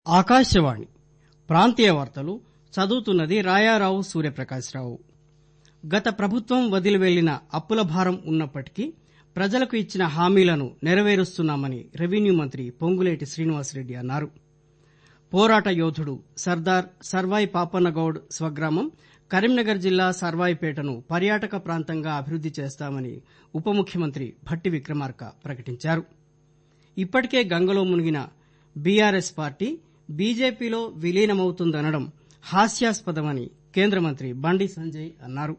ఆకాశవాణి ప్రాంతీయ వార్తలు చదువుతున్నది రాయారావు సూర్యప్రకాశ్రావు గత ప్రభుత్వం వదిలి వెళ్లిన అప్పుల భారం ఉన్నప్పటికీ ప్రజలకు ఇచ్చిన హామీలను నెరవేరుస్తున్నామని రెవెన్యూ మంత్రి పొంగులేటి శ్రీనివాసరెడ్డి అన్నారు పోరాట యోధుడు సర్దార్ సర్వాయి పాపన్నగౌడ్ స్వగ్రామం కరీంనగర్ జిల్లా సర్వాయిపేటను పర్యాటక ప్రాంతంగా అభివృద్ది చేస్తామని ఉప ముఖ్యమంత్రి భట్టి విక్రమార్క ప్రకటించారు ఇప్పటికే గంగలో మునిగిన బీఆర్ఎస్ పార్టీ బీజేపీలో విలీనమవుతుందనడం హాస్యాస్పదమని కేంద్ర మంత్రి బండి సంజయ్ అన్నారు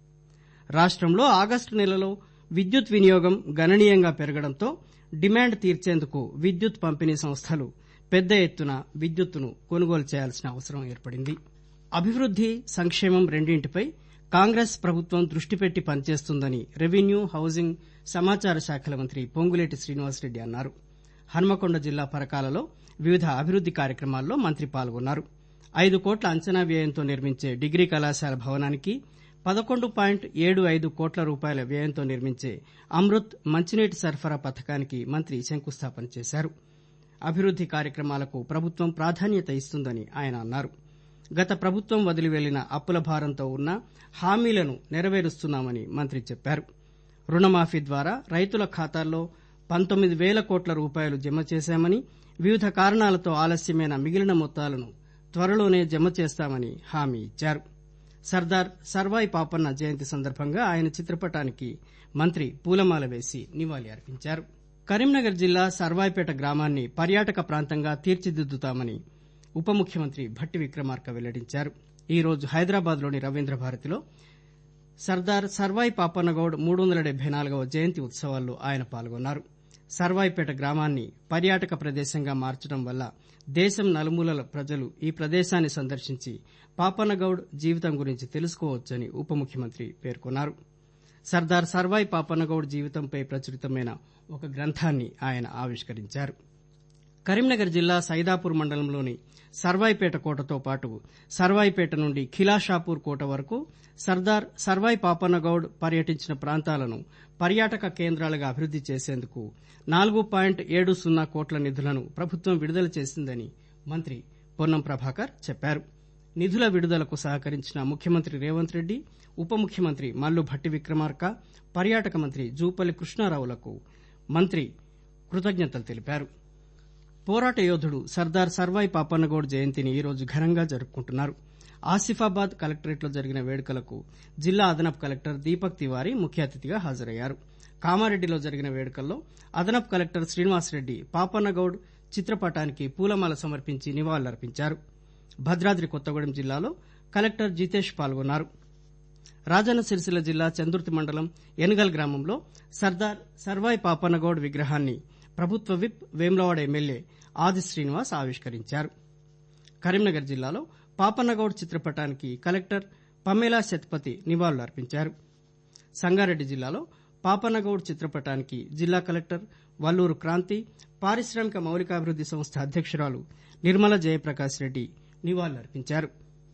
రాష్టంలో ఆగస్టు నెలలో విద్యుత్ వినియోగం గణనీయంగా పెరగడంతో డిమాండ్ తీర్చేందుకు విద్యుత్ పంపిణీ సంస్థలు పెద్ద ఎత్తున విద్యుత్తును కొనుగోలు చేయాల్సిన అవసరం ఏర్పడింది అభివృద్ది సంక్షేమం రెండింటిపై కాంగ్రెస్ ప్రభుత్వం దృష్టి పెట్టి పనిచేస్తుందని రెవెన్యూ హౌజింగ్ సమాచార శాఖల మంత్రి పొంగులేటి శ్రీనివాసరెడ్డి అన్నారు హన్మకొండ జిల్లా పరకాలలో వివిధ అభివృద్ది కార్యక్రమాల్లో మంత్రి పాల్గొన్నారు ఐదు కోట్ల అంచనా వ్యయంతో నిర్మించే డిగ్రీ కళాశాల భవనానికి పదకొండు పాయింట్ ఏడు ఐదు కోట్ల రూపాయల వ్యయంతో నిర్మించే అమృత్ మంచినీటి సరఫరా పథకానికి మంత్రి శంకుస్థాపన చేశారు అభివృద్ది కార్యక్రమాలకు ప్రభుత్వం ప్రాధాన్యత ఇస్తుందని ఆయన అన్నారు గత ప్రభుత్వం వదిలి వెళ్లిన అప్పుల భారంతో ఉన్న హామీలను నెరవేరుస్తున్నామని మంత్రి చెప్పారు రుణమాఫీ ద్వారా రైతుల ఖాతాల్లో పంతొమ్మిది పేల కోట్ల రూపాయలు జమ చేశామని వివిధ కారణాలతో ఆలస్యమైన మిగిలిన మొత్తాలను త్వరలోనే జమ చేస్తామని హామీ ఇచ్చారు సర్దార్ సర్వాయి పాపన్న జయంతి సందర్భంగా ఆయన చిత్రపటానికి మంత్రి పూలమాల వేసి నివాళి అర్పించారు కరీంనగర్ జిల్లా సర్వాయిపేట గ్రామాన్ని పర్యాటక ప్రాంతంగా తీర్చిదిద్దుతామని ఉప ముఖ్యమంత్రి భట్టి విక్రమార్క వెల్లడించారు ఈ రోజు హైదరాబాద్ లోని రవీంద్ర భారతిలో సర్దార్ సర్వాయి పాపన్నగౌడ్ మూడు వందల డెబ్బై నాలుగవ జయంతి ఉత్సవాల్లో ఆయన పాల్గొన్నారు సర్వాయిపేట గ్రామాన్ని పర్యాటక ప్రదేశంగా మార్చడం వల్ల దేశం నలుమూలల ప్రజలు ఈ ప్రదేశాన్ని సందర్శించి పాపన్నగౌడ్ జీవితం గురించి తెలుసుకోవచ్చని ఉప ముఖ్యమంత్రి పేర్కొన్నారు సర్దార్ సర్వాయి పాపన్నగౌడ్ జీవితంపై ప్రచురితమైన ఒక గ్రంథాన్ని ఆయన ఆవిష్కరించారు కరీంనగర్ జిల్లా సైదాపూర్ మండలంలోని సర్వాయిపేట కోటతో పాటు సర్వాయిపేట నుండి ఖిలాషాపూర్ కోట వరకు సర్దార్ సర్వాయి పాపన్నగౌడ్ పర్యటించిన ప్రాంతాలను పర్యాటక కేంద్రాలుగా అభివృద్ది చేసేందుకు నాలుగు పాయింట్ ఏడు సున్నా కోట్ల నిధులను ప్రభుత్వం విడుదల చేసిందని మంత్రి పొన్నం ప్రభాకర్ చెప్పారు నిధుల విడుదలకు సహకరించిన ముఖ్యమంత్రి రేవంత్ రెడ్డి ఉప ముఖ్యమంత్రి మల్లు భట్టి విక్రమార్క పర్యాటక మంత్రి జూపల్లి కృష్ణారావులకు మంత్రి కృతజ్ఞతలు తెలిపారు పోరాట యోధుడు సర్దార్ సర్వాయి పాపన్నగౌడ్ జయంతిని ఈరోజు ఘనంగా జరుపుకుంటున్నారు ఆసిఫాబాద్ కలెక్టరేట్లో జరిగిన వేడుకలకు జిల్లా అదనపు కలెక్టర్ దీపక్ తివారీ ముఖ్య అతిథిగా హాజరయ్యారు కామారెడ్డిలో జరిగిన వేడుకల్లో అదనపు కలెక్టర్ శ్రీనివాసరెడ్డి పాపన్నగౌడ్ చిత్రపటానికి పూలమాల సమర్పించి నివాళులర్పించారు భద్రాద్రి కొత్తగూడెం జిల్లాలో కలెక్టర్ జితేష్ పాల్గొన్నారు రాజన్న సిరిసిల్ల జిల్లా చందుర్తి మండలం ఎనగల్ గ్రామంలో సర్దార్ సర్వాయి పాపన్నగౌడ్ విగ్రహాన్ని ప్రభుత్వ విప్ వేములవాడ ఎమ్మెల్యే ఆది శ్రీనివాస్ ఆవిష్కరించారు కరీంనగర్ జిల్లాలో పాపన్నగౌడ్ చిత్రపటానికి కలెక్టర్ పమేలా శతపథి నివాళులర్పించారు సంగారెడ్డి జిల్లాలో పాపన్నగౌడ్ చిత్రపటానికి జిల్లా కలెక్టర్ వల్లూరు క్రాంతి పారిశ్రామిక మౌలికాభివృద్ది సంస్థ అధ్యక్షురాలు నిర్మల జయప్రకాష్ రెడ్డి నివాళులర్పించారు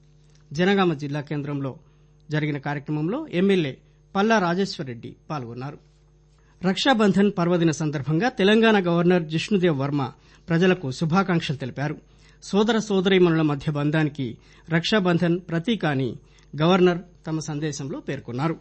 జనగామ జిల్లా కేంద్రంలో జరిగిన కార్యక్రమంలో ఎమ్మెల్యే పల్లా రాజేశ్వరరెడ్డి పాల్గొన్నారు రక్షాబంధన్ పర్వదిన సందర్భంగా తెలంగాణ గవర్నర్ జిష్ణుదేవ్ వర్మ ప్రజలకు శుభాకాంక్షలు తెలిపారు సోదర సోదరీమణుల మధ్య బంధానికి రక్షాబంధన్ ప్రతీక అని గవర్నర్ తమ సందేశంలో పేర్కొన్నారు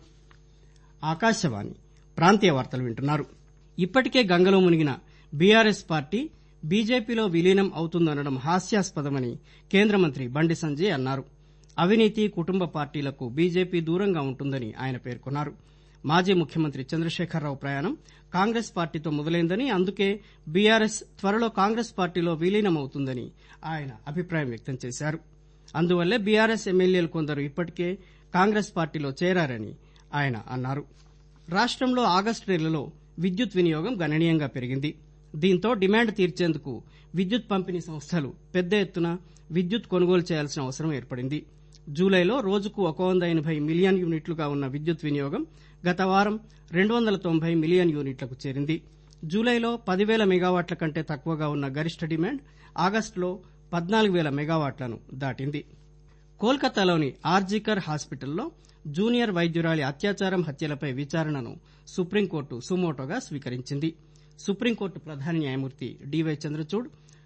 ఆకాశవాణి ప్రాంతీయ వార్తలు వింటున్నారు ఇప్పటికే గంగలో మునిగిన బీఆర్ఎస్ పార్టీ బీజేపీలో విలీనం అవుతుందనడం హాస్యాస్పదమని కేంద్ర మంత్రి బండి సంజయ్ అన్నారు అవినీతి కుటుంబ పార్టీలకు బీజేపీ దూరంగా ఉంటుందని ఆయన పేర్కొన్నారు మాజీ ముఖ్యమంత్రి చంద్రశేఖరరావు ప్రయాణం కాంగ్రెస్ పార్టీతో మొదలైందని అందుకే బీఆర్ఎస్ త్వరలో కాంగ్రెస్ పార్టీలో విలీనమవుతుందని ఆయన అభిప్రాయం వ్యక్తం చేశారు అందువల్లే బీఆర్ఎస్ ఎమ్మెల్యేలు కొందరు ఇప్పటికే కాంగ్రెస్ పార్టీలో చేరారని ఆయన అన్నారు రాష్టంలో ఆగస్టు నెలలో విద్యుత్ వినియోగం గణనీయంగా పెరిగింది దీంతో డిమాండ్ తీర్చేందుకు విద్యుత్ పంపిణీ సంస్థలు పెద్ద ఎత్తున విద్యుత్ కొనుగోలు చేయాల్సిన అవసరం ఏర్పడింది జూలైలో రోజుకు ఒక వంద ఎనబై మిలియన్ యూనిట్లుగా ఉన్న విద్యుత్ వినియోగం గత వారం రెండు వందల తొంభై మిలియన్ యూనిట్లకు చేరింది జూలైలో పదివేల మెగావాట్ల కంటే తక్కువగా ఉన్న గరిష్ట డిమాండ్ ఆగస్టులో పద్నాలుగు వేల మెగావాట్లను దాటింది కోల్కతాలోని ఆర్జీకర్ హాస్పిటల్లో జూనియర్ వైద్యురాలి అత్యాచారం హత్యలపై విచారణను సుప్రీంకోర్టు సుమోటోగా స్వీకరించింది సుప్రీంకోర్టు ప్రధాన న్యాయమూర్తి డివై చంద్రచూడ్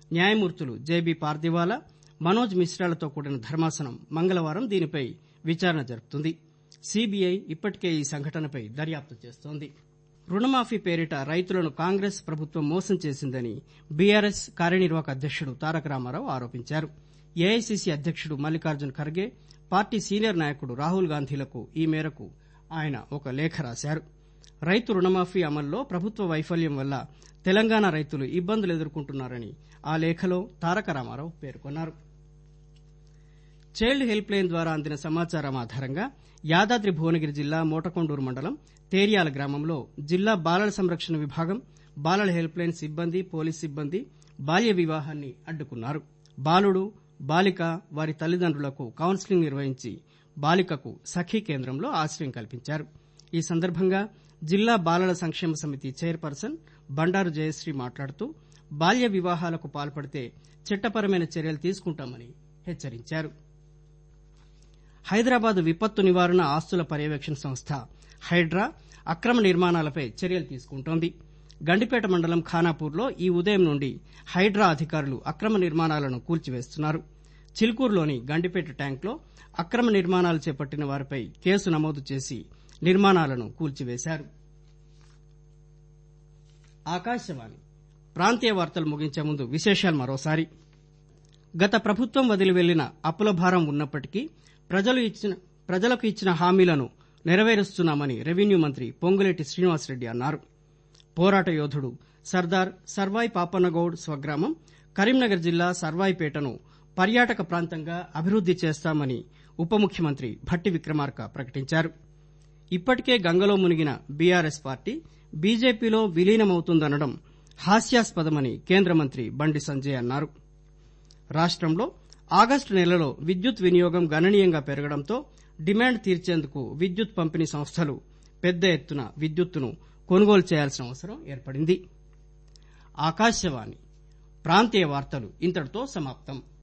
న్యాయమూర్తులు జేబీ పార్దివాలా మనోజ్ మిశ్రాలతో కూడిన ధర్మాసనం మంగళవారం దీనిపై విచారణ జరుపుతుంది సీబీఐ ఇప్పటికే ఈ సంఘటనపై దర్యాప్తు చేస్తోంది రుణమాఫీ పేరిట రైతులను కాంగ్రెస్ ప్రభుత్వం మోసం చేసిందని బీఆర్ఎస్ కార్యనిర్వాహక అధ్యక్షుడు తారక రామారావు ఆరోపించారు ఏఐసీసీ అధ్యక్షుడు మల్లికార్జున్ ఖర్గే పార్టీ సీనియర్ నాయకుడు రాహుల్ గాంధీలకు ఈ మేరకు ఆయన ఒక లేఖ రాశారు రైతు రుణమాఫీ అమల్లో ప్రభుత్వ వైఫల్యం వల్ల తెలంగాణ రైతులు ఇబ్బందులు ఎదుర్కొంటున్నారని ఆ లేఖలో తారక రామారావు పేర్కొన్నారు చైల్డ్ హెల్ప్ లైన్ ద్వారా అందిన సమాచారం ఆధారంగా యాదాద్రి భువనగిరి జిల్లా మోటకొండూరు మండలం తేరియాల గ్రామంలో జిల్లా బాలల సంరక్షణ విభాగం బాలల హెల్ప్ లైన్ సిబ్బంది పోలీస్ సిబ్బంది బాల్య వివాహాన్ని అడ్డుకున్నారు బాలుడు బాలిక వారి తల్లిదండ్రులకు కౌన్సిలింగ్ నిర్వహించి బాలికకు సఖీ కేంద్రంలో ఆశ్రయం కల్పించారు ఈ సందర్భంగా జిల్లా బాలల సంక్షేమ సమితి చైర్పర్సన్ బండారు జయశ్రీ మాట్లాడుతూ బాల్య వివాహాలకు పాల్పడితే చట్టపరమైన చర్యలు తీసుకుంటామని హెచ్చరించారు హైదరాబాద్ విపత్తు నివారణ ఆస్తుల పర్యవేక్షణ సంస్థ హైడ్రా అక్రమ నిర్మాణాలపై చర్యలు తీసుకుంటోంది గండిపేట మండలం ఖానాపూర్లో ఈ ఉదయం నుండి హైడ్రా అధికారులు అక్రమ నిర్మాణాలను కూల్చివేస్తున్నారు చిల్కూరులోని గండిపేట ట్యాంక్లో అక్రమ నిర్మాణాలు చేపట్టిన వారిపై కేసు నమోదు చేసి నిర్మాణాలను కూల్చివేశారు ఆకాశవాణి ప్రాంతీయ వార్తలు ముగించే ముందు విశేషాలు మరోసారి గత ప్రభుత్వం వదిలి వెళ్లిన అప్పుల భారం ఉన్నప్పటికీ ప్రజలు ఇచ్చిన ప్రజలకు ఇచ్చిన హామీలను నెరవేరుస్తున్నామని రెవెన్యూ మంత్రి పొంగులేటి శ్రీనివాసరెడ్డి అన్నారు పోరాట యోధుడు సర్దార్ సర్వాయి పాపన్నగౌడ్ స్వగ్రామం కరీంనగర్ జిల్లా సర్వాయిపేటను పర్యాటక ప్రాంతంగా అభివృద్ది చేస్తామని ఉప ముఖ్యమంత్రి భట్టి విక్రమార్క ప్రకటించారు ఇప్పటికే గంగలో మునిగిన బీఆర్ఎస్ పార్టీ బీజేపీలో విలీనమవుతుందనడం హాస్యాస్పదమని కేంద్ర మంత్రి బండి సంజయ్ అన్నారు రాష్టంలో ఆగస్టు నెలలో విద్యుత్ వినియోగం గణనీయంగా పెరగడంతో డిమాండ్ తీర్చేందుకు విద్యుత్ పంపిణీ సంస్థలు పెద్ద ఎత్తున విద్యుత్తును కొనుగోలు చేయాల్సిన అవసరం ఏర్పడింది ఆకాశవాణి ప్రాంతీయ వార్తలు ఇంతటితో సమాప్తం